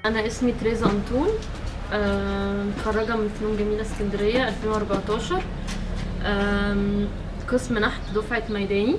انا اسمي تريزا انطون آه، متخرجه من فنون جميله اسكندريه 2014 آم، قسم نحت دفعه ميداني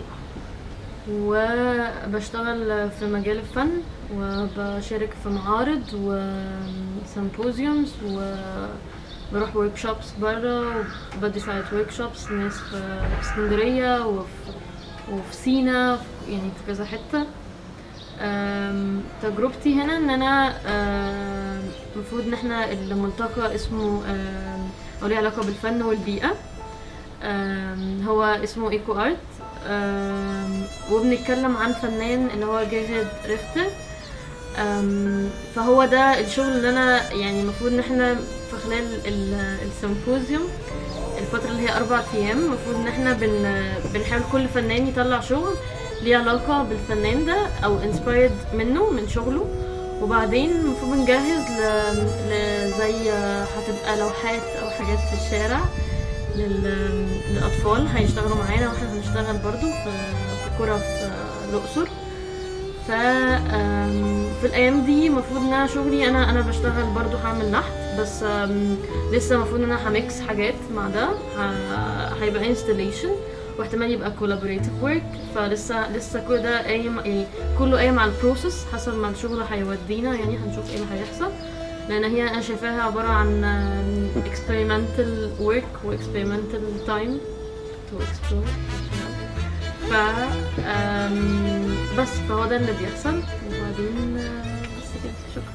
وبشتغل في مجال الفن وبشارك في معارض وسيمبوزيومز وبروح ورك شوبس بره وبدي ساعات ورك شوبس ناس في في اسكندريه وفي وفي سينا يعني في كذا حته أم، تجربتي هنا ان انا أم، المفروض ان احنا الملتقى اسمه أم، او ليه علاقه بالفن والبيئه أم، هو اسمه ايكو ارت أم، وبنتكلم عن فنان اللي هو جيرهارد ريختر أم، فهو ده الشغل اللي انا يعني المفروض ان احنا في خلال ال- السيمبوزيوم الفترة اللي هي أربع أيام المفروض إن احنا بن بنحاول كل فنان يطلع شغل ليه علاقة بالفنان ده أو inspired منه من شغله وبعدين المفروض بنجهز ل... ل... زي هتبقى لوحات أو حاجات في الشارع لل... للأطفال هيشتغلوا معانا واحنا هنشتغل برضو في في كرة في الأقصر ف آم، في الايام دي المفروض ان انا شغلي انا انا بشتغل برضو هعمل نحت بس آم، لسه المفروض ان انا هميكس حاجات مع ده ه- هيبقى انستليشن واحتمال يبقى collaborative work فلسه لسه كل ده قايم يعني كله قايم على البروسيس حسب ما الشغل هيودينا يعني هنشوف ايه اللي هيحصل لان هي انا شايفاها عباره عن آم، experimental work و experimental time to explore ف آم، بس فهو ده اللي بيحصل وبعدين آه، بس كده شكرا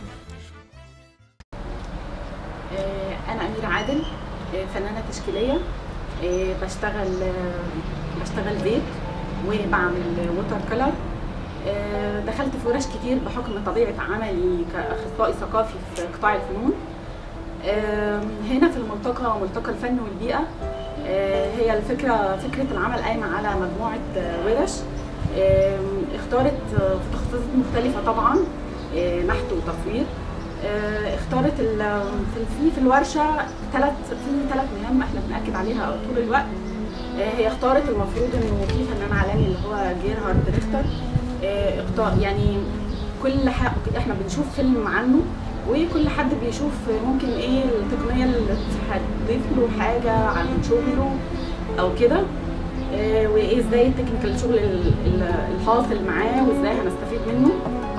آه، أنا أميرة عادل آه، فنانة تشكيلية آه، بشتغل آه، بشتغل زيت وبعمل ووتر كلر دخلت في ورش كتير بحكم طبيعة عملي كأخصائي ثقافي في قطاع الفنون آه، هنا في الملتقى ملتقى الفن والبيئة آه، هي الفكرة فكرة العمل قايمة على مجموعة آه، ورش آه، اختارت آه، في تخصصات مختلفة طبعا آه، نحت وتصوير آه، اختارت ال- في في في الورشه ثلاث في ثلاث مهام احنا بناكد عليها طول الوقت آه، هي اختارت المفروض انه في فنان عالمي اللي هو جيرهارد ريختر آه، اختار يعني كل حق احنا بنشوف فيلم عنه وكل حد بيشوف ممكن ايه التقنيه اللي هتضيف له حاجه عن شغله او كده آه، وايه ازاي التكنيكال الشغل ال- ال- الحاصل معاه وازاي هنستفيد منه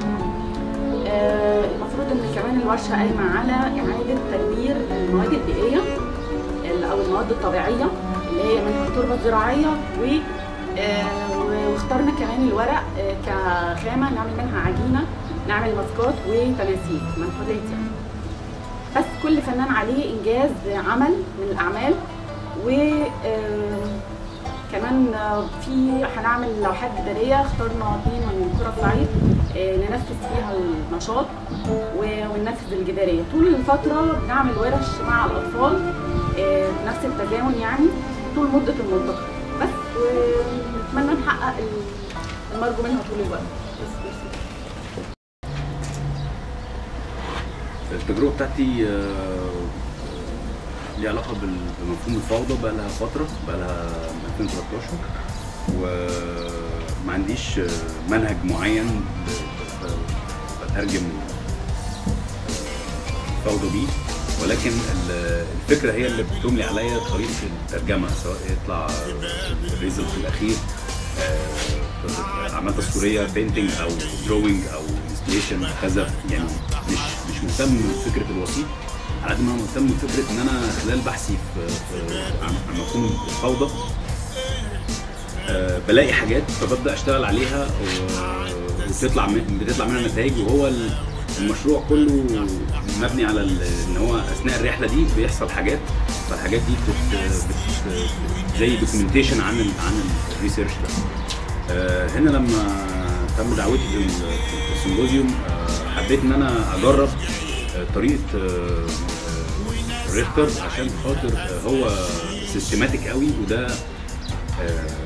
آه، المفروض ان كمان الورشه قايمه على اعاده تدوير المواد البيئيه ال- او المواد الطبيعيه اللي هي منها التربه الزراعيه و آه، واخترنا كمان الورق آه، كخامه نعمل منها عجينه نعمل ماسكات وتماثيل منحوتات يعني بس كل فنان عليه انجاز عمل من الاعمال و آه، كمان آه، في هنعمل لوحات جداريه اخترنا اثنين من قرى الصعيد آه، ننفذ فيها النشاط و- وننفذ الجداريه طول الفتره بنعمل ورش مع الاطفال آه، بنفس التزامن يعني طول مده الملتقى بس ونتمنى نحقق ال- المرجو منها طول الوقت بس بس التجربه بتاعتي آه، ليها علاقه بال- بمفهوم الفوضى بقى لها فتره بقى لها من 2013 وما عنديش آه، منهج معين ب- ب- بترجم الفوضى بيه ولكن ال- الفكره هي اللي بتملي عليا طريقه الترجمه سواء يطلع الريزلت الاخير آه، اعمال تصويريه بينتنج او دروينج او انستليشن كذا يعني مش مش مهتم بفكره الوسيط على قد ما انا مهتم بفكره ان انا خلال بحثي في, في عن عن مفهوم الفوضى آه، بلاقي حاجات فببدا اشتغل عليها و- وبتطلع من- بتطلع منها نتائج وهو ال- المشروع كله مبني على ال- ان هو اثناء الرحله دي بيحصل حاجات فالحاجات دي بت بت زي دوكيومنتيشن عن ال عن الريسيرش ده آه، هنا لما تم دعوتي في ال- في السيمبوزيوم آه، حبيت ان انا اجرب آه، طريقه آه، آه، ريختر عشان خاطر آه، هو سيستماتيك قوي وده آه،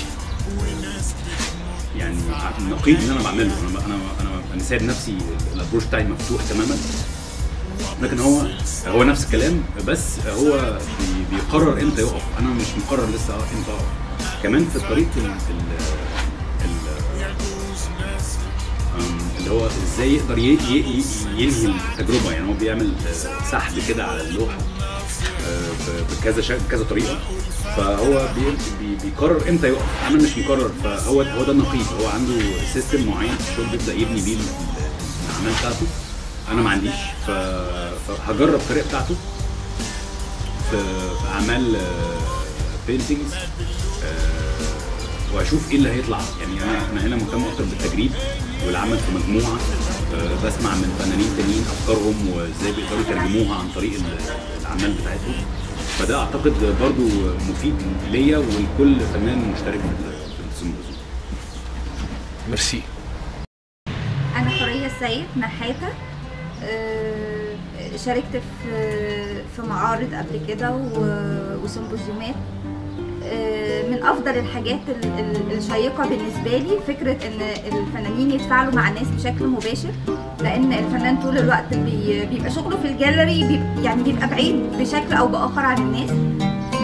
يعني النقيض اللي انا بعمله انا انا انا انا سايب نفسي الابروش بتاعي مفتوح تماما لكن هو هو نفس الكلام بس هو بي- بيقرر امتى يقف انا مش مقرر لسه امتى اقف كمان في طريقه ال ال ال- أم، اللي هو ازاي يقدر ي- ي- ي- ينهي التجربه يعني هو بيعمل آه، سحب كده على اللوحه آه، ب- بكذا شكل كذا طريقه فهو بي بي بيقرر امتى يقف انا مش مقرر فهو هو ده النقيض هو عنده سيستم معين في الشغل بيبدا يبني بيه ال- الاعمال بتاعته انا ما عنديش ف- فهجرب الطريقه بتاعته في في اعمال بينتنجز واشوف ايه اللي هيطلع يعني انا انا هنا مهتم اكتر بالتجريب والعمل في مجموعه آه، بسمع من فنانين تانيين افكارهم وازاي بيقدروا يترجموها عن طريق ال- الاعمال بتاعتهم فده اعتقد برضو مفيد ليا ولكل فنان مشترك في ال- في السيمبوزيوم ميرسي أنا حورية السيد نحاتة آه، شاركت في في معارض قبل كده و- وسيمبوزيومات آه، من أفضل الحاجات ال- ال- الشيقة بالنسبة لي فكرة إن الفنانين يتفاعلوا مع الناس بشكل مباشر لأن الفنان طول الوقت بي- بيبقى شغله في الجاليري بيبقى يعني بيبقى بعيد بشكل أو بآخر عن الناس ف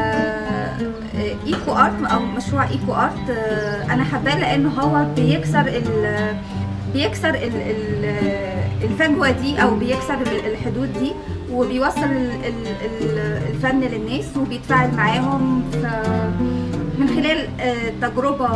ايكو ارت او مشروع ايكو ارت آه، انا حباه لان هو بيكسر ال بيكسر ال ال الفجوه دي او بيكسر ال- الحدود دي وبيوصل ال- ال- ال- الفن للناس وبيتفاعل معاهم ف- من خلال آه، تجربه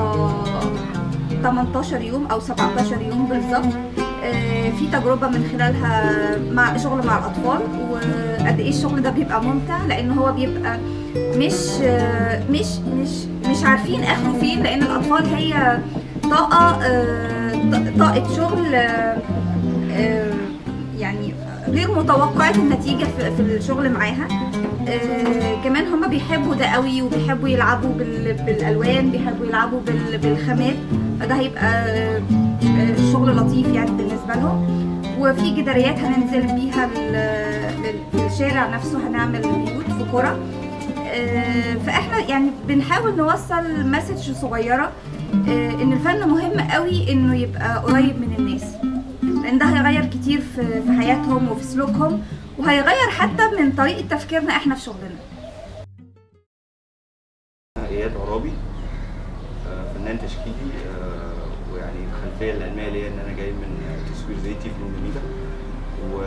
18 يوم او 17 يوم بالظبط آه، في تجربه من خلالها مع شغل مع الاطفال وقد ايه الشغل ده بيبقى ممتع لان هو بيبقى مش مش مش مش عارفين اخره فين لان الاطفال هي طاقه آه، ط- طاقه شغل آه، آه، يعني غير متوقعة النتيجة في في الشغل معاها آه، كمان هما بيحبوا ده قوي وبيحبوا يلعبوا بال- بالالوان بيحبوا يلعبوا بال- بالخامات فده هيبقى آه، آه، شغل لطيف يعني بالنسبة لهم وفي جداريات هننزل بيها لل- لل- في الشارع نفسه هنعمل بيوت في قرى آه، فاحنا يعني بنحاول نوصل مسج صغيره آه، ان الفن مهم قوي انه يبقى قريب من الناس لان ده هيغير كتير في في حياتهم وفي سلوكهم وهيغير حتى من طريقه تفكيرنا احنا في شغلنا اياد عرابي آه، فنان تشكيلي آه، ويعني الخلفيه العلميه ليا ان انا جاي من تصوير زيتي في الجديده و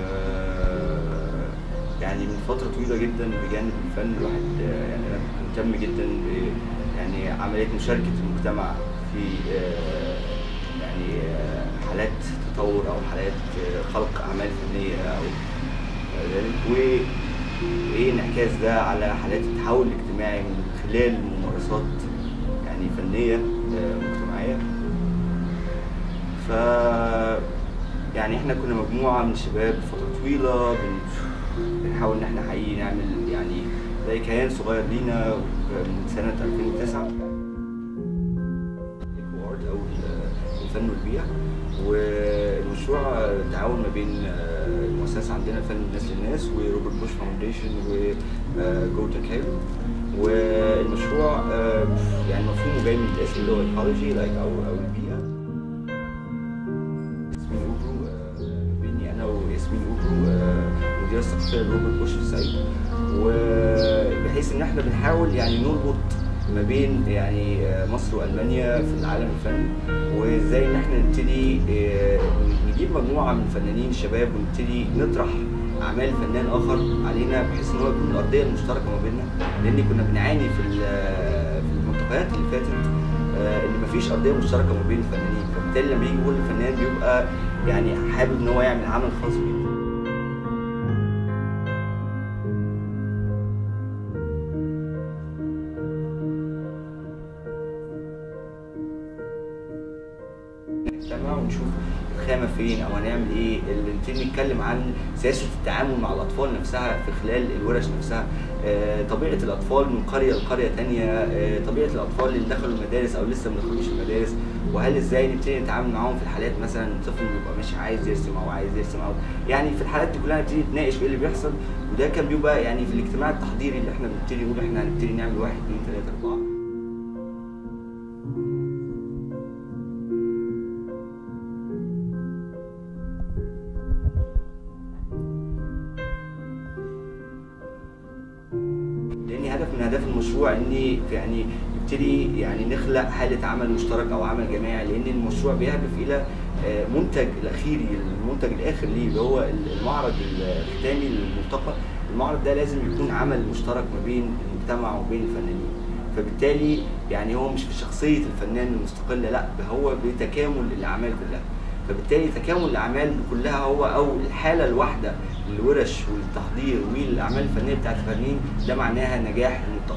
يعني من فتره طويله جدا بجانب الفن الواحد آه، يعني انا مهتم جدا ب يعني عمليه مشاركه المجتمع في آه، يعني آه، حالات تطور او حالات آه، خلق اعمال فنيه او ذلك و وايه انعكاس ده على حالات التحول الاجتماعي من خلال ممارسات يعني فنيه آه، مجتمعيه ف يعني احنا كنا مجموعه من الشباب فتره طويله بن... بنحاول ان احنا حقيقي نعمل يعني زي كيان صغير لينا من سنه 2009 ايكو ارت او ال- الفن والبيئه والمشروع تعاون ما بين آه، المؤسسه عندنا فن الناس للناس وروبرت بوش فاونديشن وجوتا كير والمشروع آه، يعني مفهومه جاي من الاسم اللي هو ايكولوجي لايك او او البيئه ياسمين اوبرو آه، بيني انا وياسمين اوبرو آه، مديره الثقافيه لروبرت بوش في الصعيد وبحيث ان احنا بنحاول يعني نربط ما بين يعني آه، مصر والمانيا في العالم الفني وازاي ان احنا نبتدي آه، نجيب مجموعه من الفنانين الشباب ونبتدي نطرح اعمال فنان اخر علينا بحيث ان هو يكون الارضيه المشتركه ما بيننا لان كنا بنعاني في ال- في المنطقات اللي فاتت آه، ان مفيش ارضيه مشتركه ما بين الفنانين فبالتالي لما يجي كل فنان بيبقى يعني حابب ان هو يعمل عمل خاص بيه نجتمع ونشوف الخامه فين او هنعمل ايه اللي نبتدي نتكلم عن سياسه التعامل مع الاطفال نفسها في خلال الورش نفسها آه، طبيعه الاطفال من قريه لقريه تانية آه، طبيعه الاطفال اللي دخلوا المدارس او لسه ما دخلوش المدارس وهل ازاي نبتدي نتعامل معاهم في الحالات مثلا طفل بيبقى مش عايز يرسم او عايز يرسم او يعني في الحالات دي كلها نبتدي نتناقش في ايه اللي بيحصل وده كان بيبقى يعني في الاجتماع التحضيري اللي احنا بنبتدي نقول احنا هنبتدي نعمل واحد اثنين ثلاثه اربعه لان هدف من اهداف المشروع ان يعني نبتدي يعني نخلق حاله عمل مشترك او عمل جماعي لان المشروع بيهدف الى آه، منتج الاخيري المنتج الاخر ليه اللي هو المعرض الختامي للملتقى المعرض ده لازم يكون عمل مشترك ما بين المجتمع وبين الفنانين فبالتالي يعني هو مش في شخصيه الفنان المستقله لا ده هو بتكامل الاعمال كلها فبالتالي تكامل الاعمال كلها هو او الحاله الواحده للورش والتحضير والاعمال الفنيه بتاعت الفنانين ده معناها نجاح الملتقى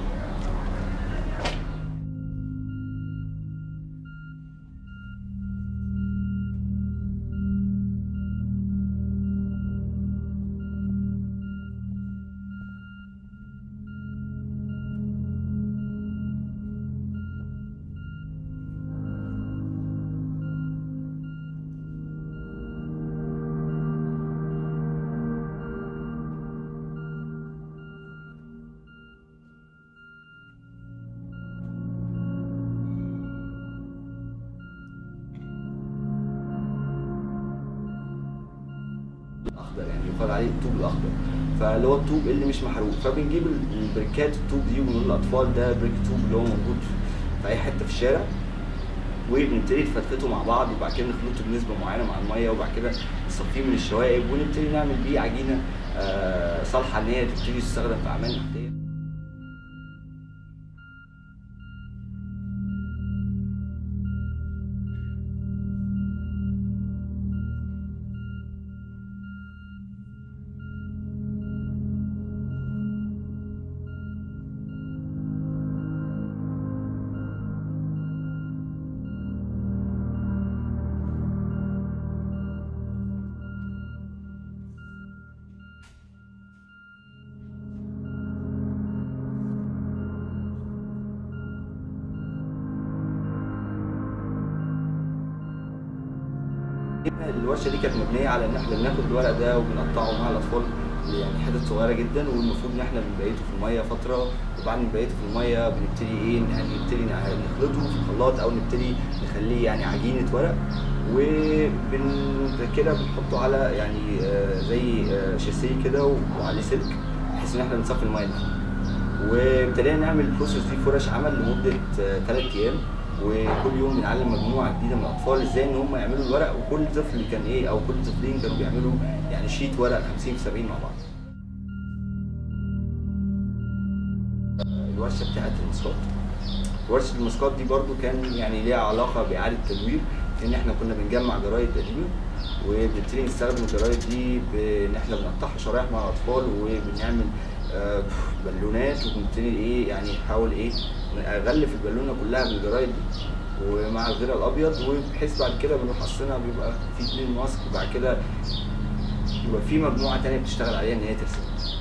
الاخضر يعني يقال عليه الطوب الاخضر فاللي هو الطوب اللي مش محروق فبنجيب البريكات الطوب دي وبنقول للاطفال ده بريك طوب اللي هو موجود في اي حته في الشارع وبنبتدي نفتفته مع بعض وبعد كده نخلطه بنسبه معينه مع الميه وبعد كده نصفيه من الشوائب ونبتدي نعمل بيه عجينه آه، صالحه ان هي تبتدي تستخدم في اعمال نحتيه الورشه دي كانت مبنيه على ان احنا بناخد الورق ده وبنقطعه مع الاطفال يعني حتت صغيره جدا والمفروض ان احنا بنبيته في الميه فتره وبعد ما نبيته في الميه بنبتدي ايه يعني نبتدي نخلطه في الخلاط او نبتدي نخليه يعني عجينه ورق وبن كده بنحطه على يعني آه، زي آه، شاسيه كده وعليه سلك بحيث ان احنا نصفي الميه دي وابتدينا نعمل البروسيس دي في ورش عمل لمده ثلاث ايام وكل يوم بنعلم مجموعه جديده من الاطفال ازاي ان هم يعملوا الورق وكل طفل كان ايه او كل طفلين كانوا بيعملوا يعني شيت ورق 50 في 70 مع بعض. الورشه بتاعت الماسكات ورشه الماسكات دي برضو كان يعني ليها علاقه باعاده تدوير ان احنا كنا بنجمع جرايد قديمه وبنبتدي نستخدم الجرايد دي بان احنا بنقطعها شرايح مع الاطفال وبنعمل آه، بالونات وبنبتدي ايه يعني نحاول ايه نغلف البالونه كلها بالجرايد دي ومع الغيره الابيض وبحيث بعد كده بنروح قصنا بيبقى في اتنين ماسك وبعد كده يبقى في مجموعه تانية بتشتغل عليها ان هي ترسم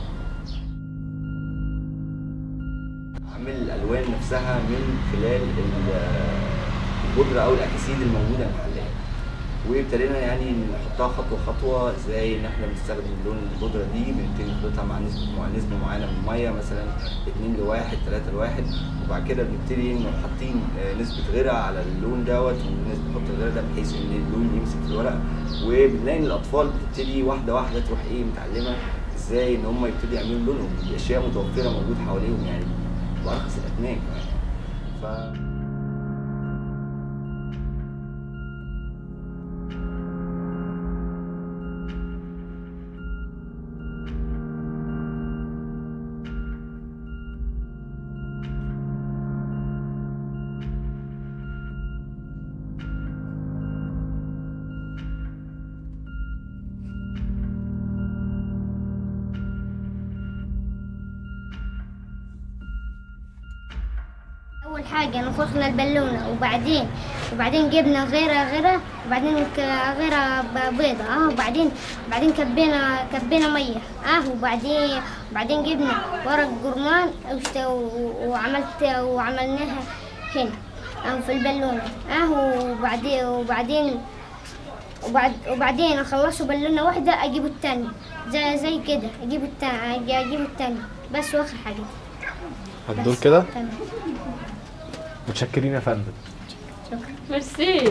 عامل الالوان نفسها من خلال ال- البودره او الاكاسيد الموجوده محليا وابتدينا يعني نحطها خطوه خطوه ازاي ان احنا بنستخدم لون البودره دي بنبتدي نخلطها مع نسبه مع نسبه معينه من الميه مثلا 2 لواحد 3 لواحد وبعد كده بنبتدي نروح حاطين آه، نسبه غيره على اللون دوت ونسبه نحط الغيره ده بحيث ان اللون يمسك في الورق وبنلاقي ان الاطفال بتبتدي واحده واحده تروح ايه متعلمه ازاي ان هم يبتدوا يعملوا لونهم دي اشياء متوفره موجود حواليهم يعني بارخص الاثمان كمان ف أول حاجة نفخنا البالونة وبعدين وبعدين جبنا غيرة غيرة وبعدين ك- غيرة ب- بيضة اه وبعدين بعدين كبينا كبينا مية اه وبعدين وبعدين جبنا ورق جرمان وشت- و- وعملت وعملناها هنا اه في البالونة اه وبعدين وبعدين وبعد وبعدين اخلصوا بالونة واحدة اجيب التانية زي زي كده اجيب التانية اجيب التانية بس واخر حاجة هتدور كده تمام متشكرين يا فندم ميرسي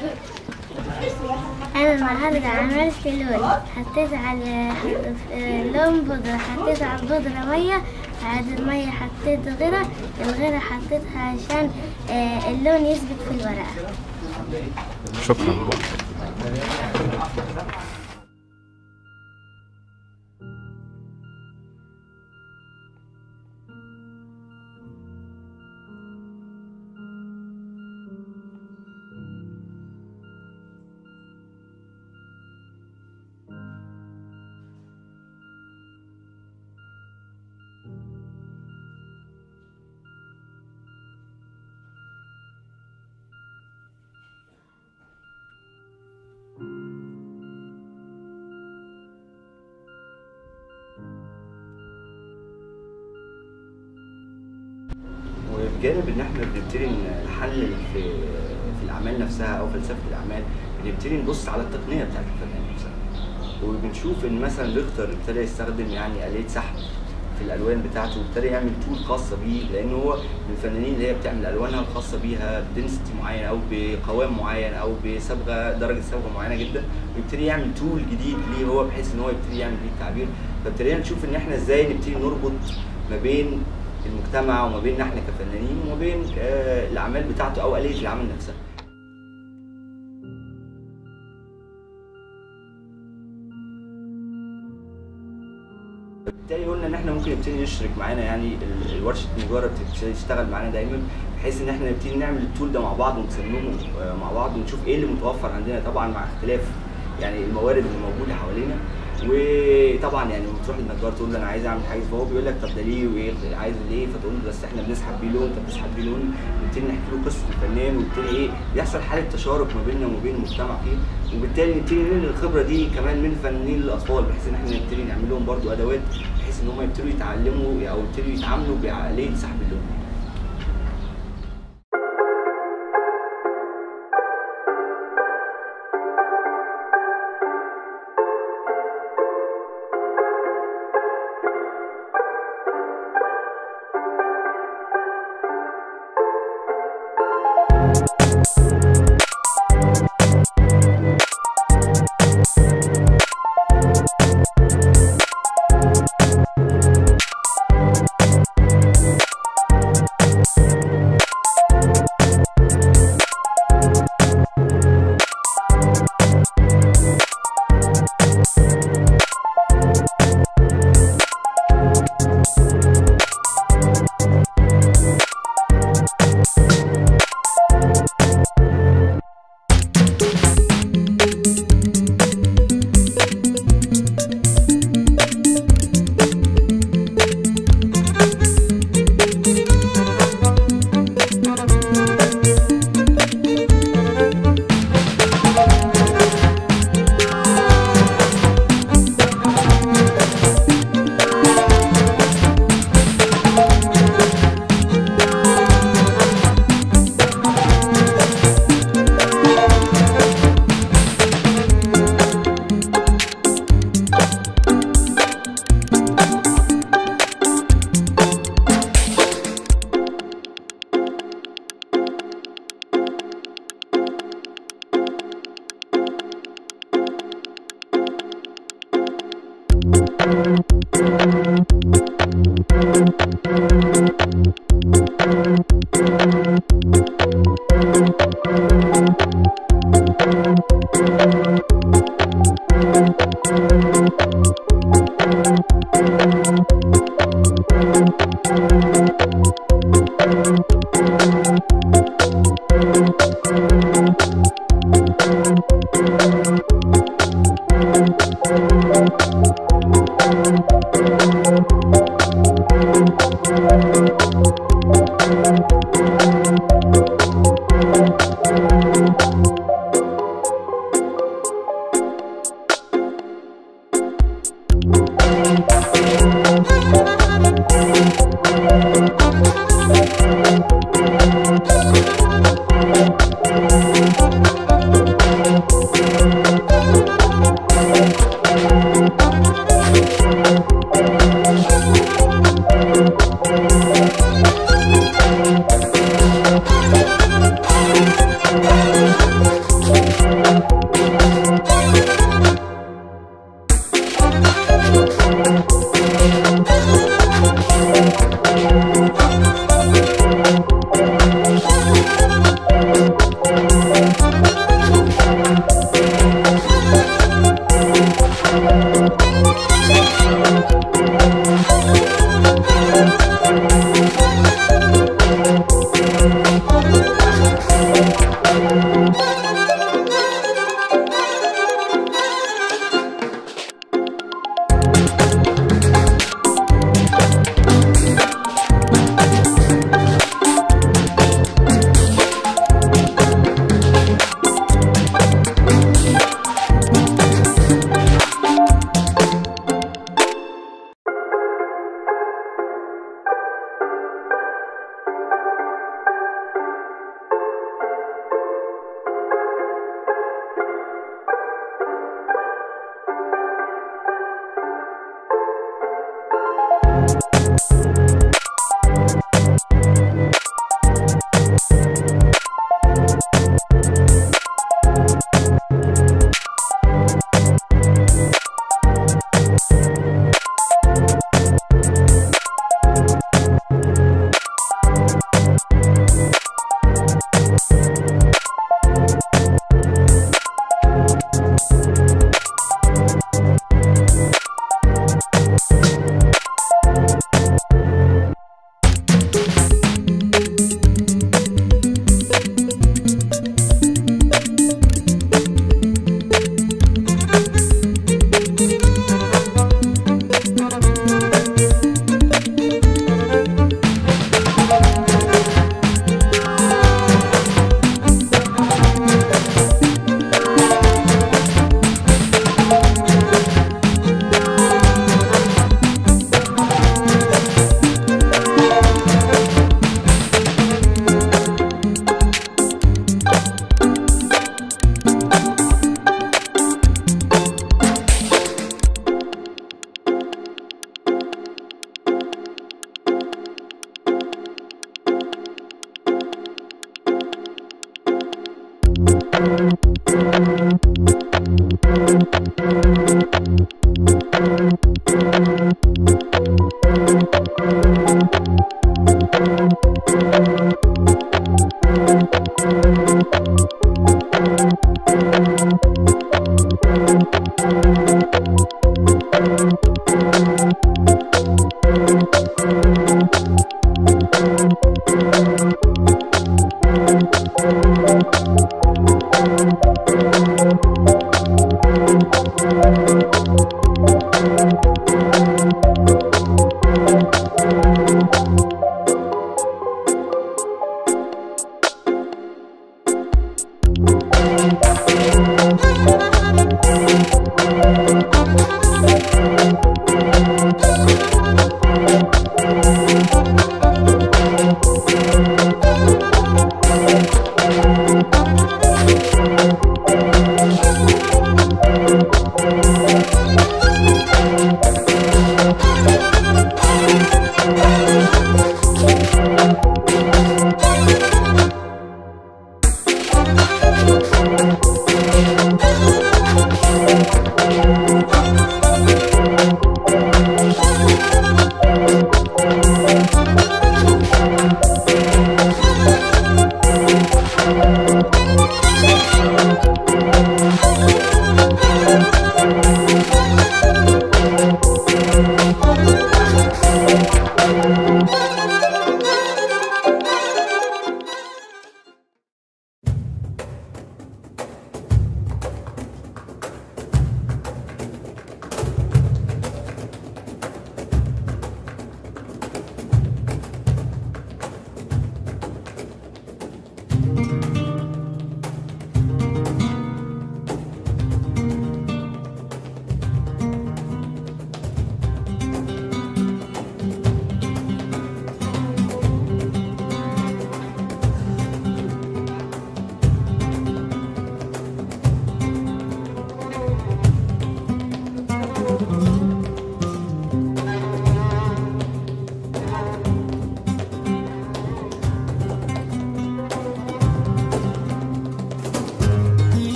أنا النهاردة عملت لون حطيت على لون بودرة حطيت على البودرة مية بعد المية حطيت غيرة الغيرة حطيتها عشان آه، اللون يثبت في الورقة شكرا وبجانب ان احنا بنبتدي نحلل في في الاعمال نفسها او فلسفه الاعمال بنبتدي نبص على التقنيه بتاعت الفنان نفسها وبنشوف ان مثلا ريختر ابتدى يستخدم يعني اليه سحب في الالوان بتاعته وابتدى يعمل تول خاصه بيه لان هو من الفنانين اللي هي بتعمل الوانها الخاصه بيها بدنسيتي معين او بقوام معين او بصبغه درجه صبغه معينه جدا ويبتدي يعمل تول جديد ليه هو بحيث ان هو يبتدي يعمل بيه التعبير فابتدينا نشوف ان احنا ازاي نبتدي نربط ما بين المجتمع وما بيننا احنا كفنانين وما بين آه، الاعمال بتاعته او اليه العمل نفسها بالتالي قلنا ان احنا ممكن نبتدي نشرك معانا يعني ال- ورشه النجاره بتبتدي تشتغل معانا دايما بحيث ان احنا نبتدي نعمل التول ده مع بعض ونصممه آه، مع بعض ونشوف ايه اللي متوفر عندنا طبعا مع اختلاف يعني الموارد اللي موجوده حوالينا وطبعا يعني لما تروح للنجار تقول له انا عايز اعمل حاجه فهو بيقول لك طب ده ليه وايه عايز ليه فتقول له بس احنا بنسحب بيه لون طب بنسحب بيه لون نبتدي نحكي له قصه الفنان وبالتالي ايه بيحصل حاله تشارك ما بيننا وما بين المجتمع فيه وبالتالي نبتدي ننقل الخبره دي كمان من الفنانين للاطفال بحيث ان احنا نبتدي نعمل لهم برضو ادوات بحيث ان هم يبتدوا يتعلموا او يبتدوا يتعاملوا بعمليه سحب اللون Thank you.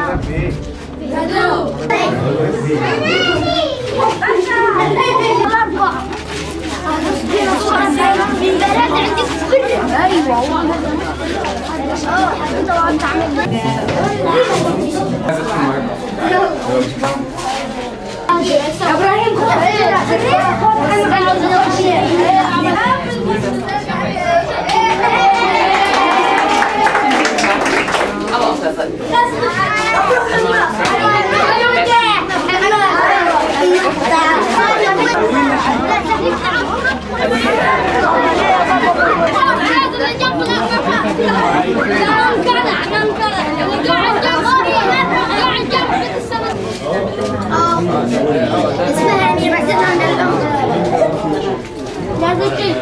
ابراهيم اسمها أمير بعتذر عن الأم لا ذكي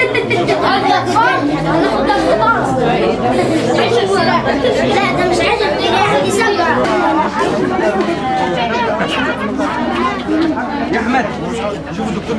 لا ده مش عجب ده عندي سبعة يا احمد شوف الدكتور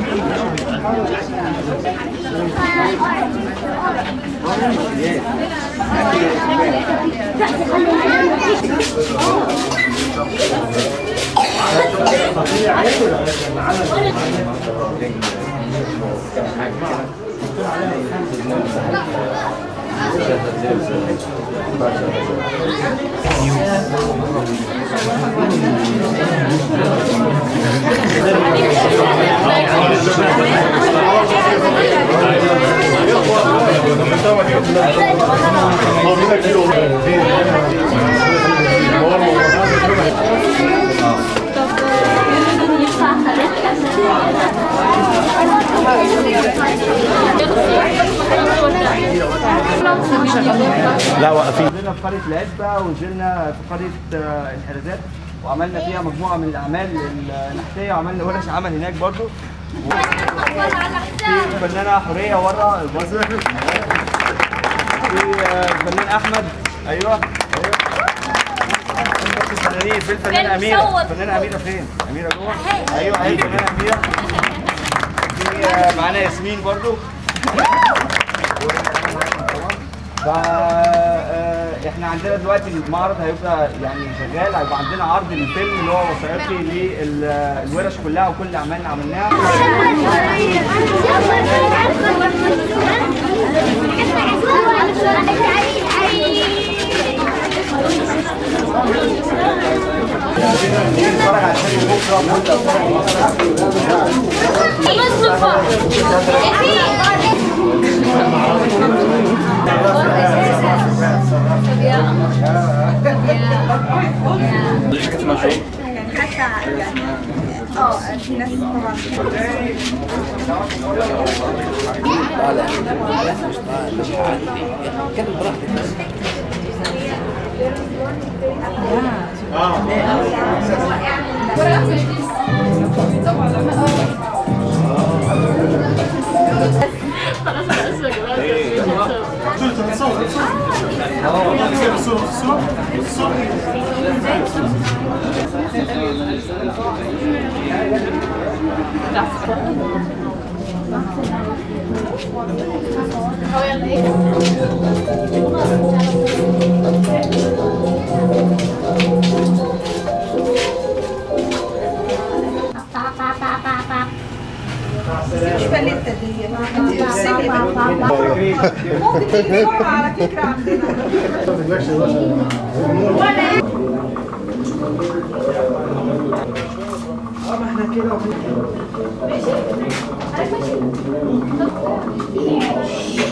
لا واقفين نزلنا في قريه العزبه ونزلنا في قريه آه، الحرازات وعملنا فيها مجموعه من الاعمال النحتيه وعملنا ورش عمل هناك برضو في فنانه حوريه ورا البصره في آه، الفنان احمد ايوه الفنانين في الفنانه اميره الفنانه اميره فين؟ اميره جوه ايوه ايوه الفنانه اميره في آه، معانا ياسمين برضو فا آه، احنا عندنا دلوقتي المعرض هيبقى يعني شغال هيبقى عندنا عرض للفيلم اللي هو وثائقي للورش كلها وكل الاعمال اللي عملناها نتفرج على الفيلم بكره وانت يعني حتى يعني اه في ناس طبعا خلاص انا اسفه يا جماعه مش باليتا دي انت ارسمي ممكن تيجي بسرعه على فكره عندنا اه ما احنا كده